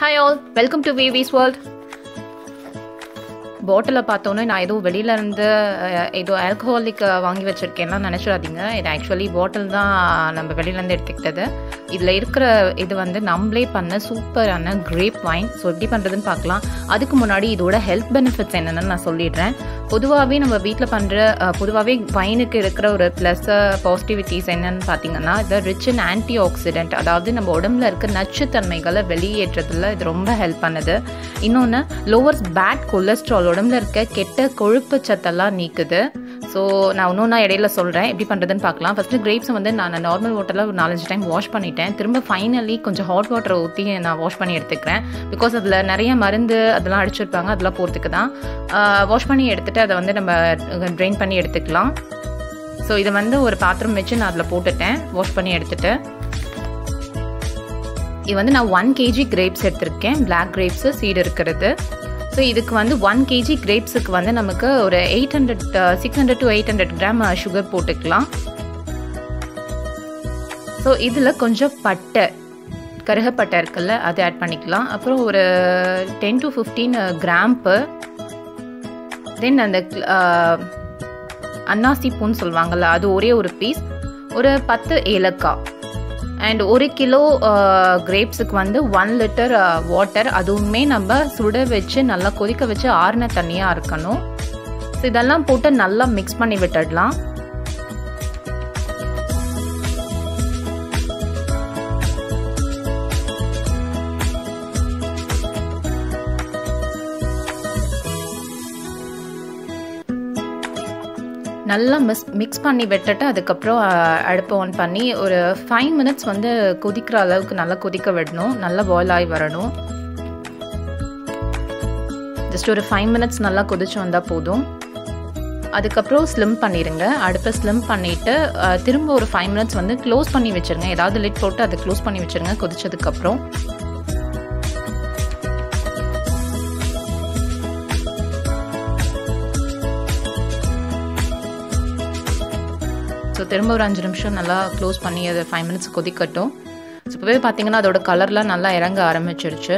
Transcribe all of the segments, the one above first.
hi all welcome to Vivi's world பாட்டிலை பார்த்தோன்னே நான் ஏதோ வெளியில இருந்து அஹ், ஏதோ ஆல்கஹாலிக் வாங்கி வச்சிருக்கேன்லாம் நினச்சிடாதீங்க இது ஆக்சுவலி பாட்டில் தான் நம்ம வெளியிலேருந்து எடுத்துக்கிட்டது இதில் இருக்கிற இது வந்து நம்மளே பண்ண சூப்பரான கிரேப் வைன் ஸோ எப்படி பண்ணுறதுன்னு பார்க்கலாம் அதுக்கு முன்னாடி இதோட ஹெல்த் பெனிஃபிட்ஸ் என்னென்னு நான் சொல்லிடுறேன் பொதுவாகவே நம்ம வீட்டில் பண்ணுற பொதுவாகவே வைனுக்கு இருக்கிற ஒரு ப்ளஸ் பாசிட்டிவிட்டிஸ் என்னன்னு பார்த்தீங்கன்னா இது ரிச் அண்ட் ஆன்டி ஆக்சிடென்ட் அதாவது நம்ம உடம்புல இருக்க நச்சுத்தன்மைகளை வெளியேற்றத்தில் இது ரொம்ப ஹெல்ப் பண்ணுது இன்னொன்று லோவர்ஸ் பேட் கொலஸ்ட்ரால் உடம்புல இருக்க கெட்ட கொழுப்பு சத்தெல்லாம் நீக்குது ஸோ நான் இன்னும் நான் இடையில சொல்கிறேன் எப்படி பண்ணுறதுன்னு பார்க்கலாம் ஃபஸ்ட்டு கிரேப்ஸை வந்து நான் நார்மல் வாட்டரில் ஒரு நாலஞ்சு டைம் வாஷ் பண்ணிட்டேன் திரும்ப ஃபைனலி கொஞ்சம் ஹாட் வாட்டரை ஊற்றி நான் வாஷ் பண்ணி எடுத்துக்கிறேன் பிகாஸ் அதில் நிறைய மருந்து அதெல்லாம் அடிச்சிருப்பாங்க அதெல்லாம் போகிறதுக்கு தான் வாஷ் பண்ணி எடுத்துட்டு அதை வந்து நம்ம ட்ரெயின் பண்ணி எடுத்துக்கலாம் ஸோ இதை வந்து ஒரு பாத்திரம் வச்சு நான் அதில் போட்டுட்டேன் வாஷ் பண்ணி எடுத்துட்டு இது வந்து நான் ஒன் கேஜி கிரேப்ஸ் எடுத்திருக்கேன் பிளாக் கிரேப்ஸு சீடு இருக்கிறது ஸோ இதுக்கு வந்து ஒன் கேஜி கிரேப்ஸுக்கு வந்து நமக்கு ஒரு eight hundred six hundred to eight hundred gram sugar போட்டுக்கலாம் ஸோ இதில் கொஞ்சம் பட்டை கருகப்பட்டை இருக்குல்ல அதை ஆட் பண்ணிக்கலாம் அப்புறம் ஒரு டென் டு ஃபிஃப்டீன் கிராம்பு தென் அந்த அஹ், அன்னாசி பூன்னு சொல்லுவாங்கள்ல அது ஒரே ஒரு பீஸ் ஒரு பத்து ஏலக்காய் அண்ட் ஒரு கிலோ கிரேப்ஸுக்கு வந்து ஒன் லிட்டர் வாட்டர் அதுவுமே நம்ம சுட வச்சு நல்லா கொதிக்க வச்சு ஆறின தண்ணியாக இருக்கணும் ஸோ இதெல்லாம் போட்டு நல்லா மிக்ஸ் பண்ணி விட்டுடலாம் நல்லா மிஸ் மிக்ஸ் பண்ணி விட்டுட்டு அதுக்கப்புறம் அஹ், அடுப்பை ஆன் பண்ணி ஒரு ஃபைவ் மினிட்ஸ் வந்து கொதிக்கிற அளவுக்கு நல்லா கொதிக்க விடணும் நல்லா பாயில் ஆகி வரணும் ஜஸ்ட் ஒரு ஃபைவ் மினிட்ஸ் நல்லா கொதிச்சு வந்தால் போதும் அதுக்கப்புறம் ஸ்லிம் பண்ணிடுங்க அடுப்பை ஸ்லிம் பண்ணிவிட்டு திரும்ப ஒரு ஃபைவ் மினிட்ஸ் வந்து க்ளோஸ் பண்ணி வச்சுருங்க ஏதாவது லிட் போட்டு அதை க்ளோஸ் பண்ணி வச்சுருங்க கொதிச்சதுக்கப்புறம் ஸோ திரும்ப ஒரு அஞ்சு நிமிஷம் நல்லா க்ளோஸ் பண்ணி அதை ஃபைவ் மினிட்ஸ் கொதிக்கட்டும் ஸோ இப்போவே பார்த்தீங்கன்னா அதோட கலர்லாம் நல்லா இறங்க ஆரம்பிச்சிருச்சு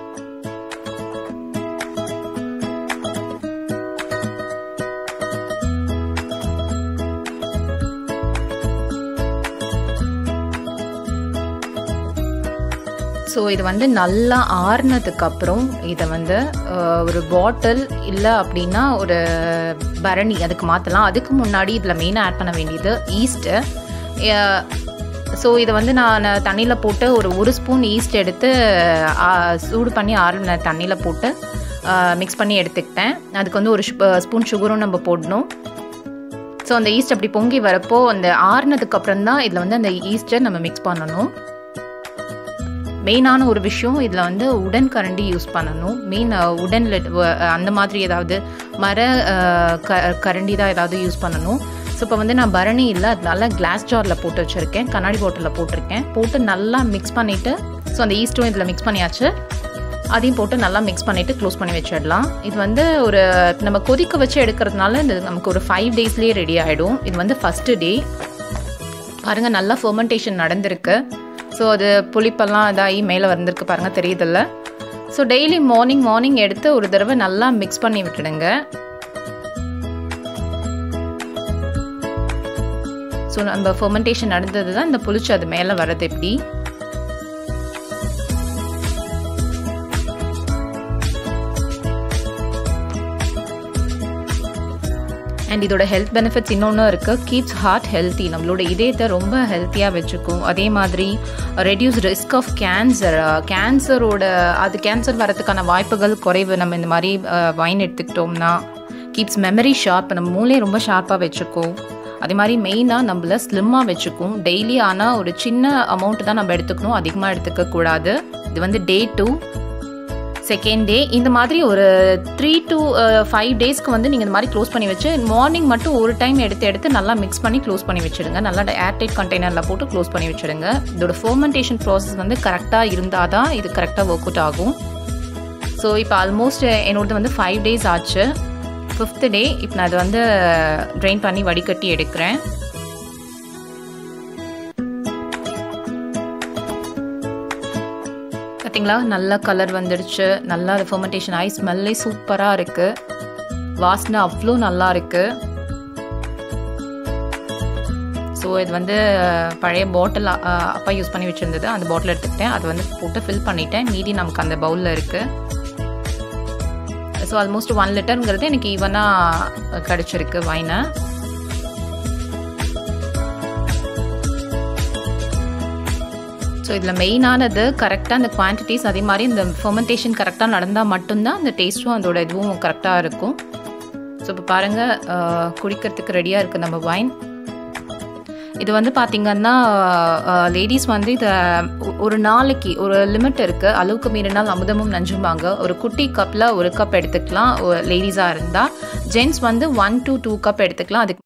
ஸோ இது வந்து நல்லா ஆறுனதுக்கு அப்புறம் இதை வந்து அஹ், ஒரு பாட்டில் இல்லை அப்படின்னா ஒரு பரணி அதுக்கு மாற்றலாம் அதுக்கு முன்னாடி இதில் மெயினாக ஆட் பண்ண வேண்டியது ஈஸ்ட்டு ஸோ இதை வந்து நான் தண்ணியில் போட்டு ஒரு ஒரு ஸ்பூன் ஈஸ்ட் எடுத்து ஆ, சூடு பண்ணி ஆறுன தண்ணியில் போட்டு மிக்ஸ் பண்ணி எடுத்துக்கிட்டேன் அதுக்கு வந்து ஒரு ஸ்பூன் சுகரும் நம்ம போடணும் ஸோ அந்த ஈஸ்ட் அப்படி பொங்கி வரப்போ அந்த ஆறுனதுக்கு அப்புறம் தான் இதில் வந்து அந்த ஈஸ்ட்டை நம்ம மிக்ஸ் பண்ணணும் மெயினான ஒரு விஷயம் இதில் வந்து உடன் கரண்டி யூஸ் பண்ணணும் மெயின் உடன் லெட் அந்த மாதிரி ஏதாவது மர அஹ், க கரண்டி தான் ஏதாவது யூஸ் பண்ணணும் ஸோ இப்போ வந்து நான் பரணி இல்லை அதனால கிளாஸ் ஜாரில் போட்டு வச்சுருக்கேன் கண்ணாடி பாட்டிலில் போட்டிருக்கேன் போட்டு நல்லா மிக்ஸ் பண்ணிவிட்டு ஸோ அந்த ஈஸ்ட்டும் இதில் மிக்ஸ் பண்ணியாச்சு அதையும் போட்டு நல்லா மிக்ஸ் பண்ணிவிட்டு க்ளோஸ் பண்ணி வச்சிடலாம் இது வந்து ஒரு நம்ம கொதிக்க வச்சு எடுக்கிறதுனால இது நமக்கு ஒரு ஃபைவ் டேஸ்லேயே ரெடி ஆகிடும் இது வந்து ஃபஸ்ட்டு டே பாருங்க நல்லா ஃபெர்மெண்டேஷன் நடந்திருக்கு ஸோ அது புளிப்பெல்லாம் இதாகி மேலே வந்திருக்கு பாருங்க தெரியுதுல்ல ஸோ டெய்லி மார்னிங் மார்னிங் எடுத்து ஒரு தடவை நல்லா மிக்ஸ் பண்ணி விட்டுடுங்க ஸோ நம்ம ஃபெர்மெண்டேஷன் நடந்தது தான் இந்த புளிச்சு அது மேலே வர்றது எப்படி அண்ட் இதோட ஹெல்த் பெனிஃபிட்ஸ் இன்னொன்று இருக்குது கீப்ஸ் ஹார்ட் ஹெல்த்தி நம்மளோட இதயத்தை ரொம்ப ஹெல்த்தியாக வச்சுக்கும் அதே மாதிரி ரெடியூஸ் ரிஸ்க் ஆஃப் கேன்சர் கேன்சரோட அது கேன்சர் வரதுக்கான வாய்ப்புகள் குறைவு நம்ம இந்த மாதிரி வைன் எடுத்துக்கிட்டோம்னா கீப்ஸ் மெமரி ஷார்ப் நம்ம மூளையை ரொம்ப ஷார்ப்பாக வச்சுக்கும் அதே மாதிரி மெயினாக நம்மள ஸ்லிம்மாக வச்சுக்கும் டெய்லி ஆனால் ஒரு சின்ன அமௌண்ட் தான் நம்ம எடுத்துக்கணும் அதிகமாக எடுத்துக்க கூடாது இது வந்து டே டூ செகண்ட் டே இந்த மாதிரி ஒரு த்ரீ டு ஃபைவ் டேஸ்க்கு வந்து நீங்கள் இந்த மாதிரி க்ளோஸ் பண்ணி வச்சு மார்னிங் மட்டும் ஒரு டைம் எடுத்து எடுத்து நல்லா மிக்ஸ் பண்ணி க்ளோஸ் பண்ணி வச்சுடுங்க நல்லா ஏர்டைட் கண்டெய்னரில் போட்டு க்ளோஸ் பண்ணி வச்சுடுங்க இதோட ஃபர்மெண்டேஷன் ப்ராசஸ் வந்து கரெக்டாக இருந்தால் தான் இது கரெக்டாக ஒர்க் அவுட் ஆகும் ஸோ இப்போ ஆல்மோஸ்ட் என்னோடது வந்து ஃபைவ் டேஸ் ஆச்சு ஃபிஃப்த் டே இப்போ நான் அதை வந்து ட்ரைன் பண்ணி வடிகட்டி எடுக்கிறேன் பார்த்தீங்களா நல்ல கலர் வந்துடுச்சு நல்லா ஃபெர்மெண்டேஷன் ஆகி ஸ்மெல்லே சூப்பராக இருக்குது வாசனை அவ்வளோ நல்லா இருக்குது ஸோ இது வந்து பழைய பாட்டில் அப்பா யூஸ் பண்ணி வச்சுருந்தது அந்த பாட்டில் எடுத்துக்கிட்டேன் அதை வந்து போட்டு ஃபில் பண்ணிட்டேன் மீதி நமக்கு அந்த பவுலில் இருக்குது ஸோ ஆல்மோஸ்ட் ஒன் லிட்டருங்கிறது எனக்கு ஈவனாக கிடச்சிருக்கு வைனை ஸோ இதில் மெயினானது கரெக்டாக அந்த குவான்டிட்டிஸ் அதே மாதிரி இந்த ஃபெர்மெண்டேஷன் கரெக்டாக நடந்தால் மட்டும்தான் அந்த டேஸ்ட்டும் அதோட இதுவும் கரெக்டாக இருக்கும் ஸோ இப்போ பாருங்கள் குடிக்கிறதுக்கு ரெடியாக இருக்குது நம்ம வைன் இது வந்து பார்த்திங்கன்னா லேடிஸ் வந்து இதை ஒரு நாளைக்கு ஒரு லிமிட் இருக்குது அளவுக்கு மீறினால் அமுதமும் நஞ்சுமாங்க ஒரு குட்டி கப்பில் ஒரு கப் எடுத்துக்கலாம் லேடிஸாக இருந்தால் ஜென்ட்ஸ் வந்து ஒன் டு டூ கப் எடுத்துக்கலாம் அதுக்கு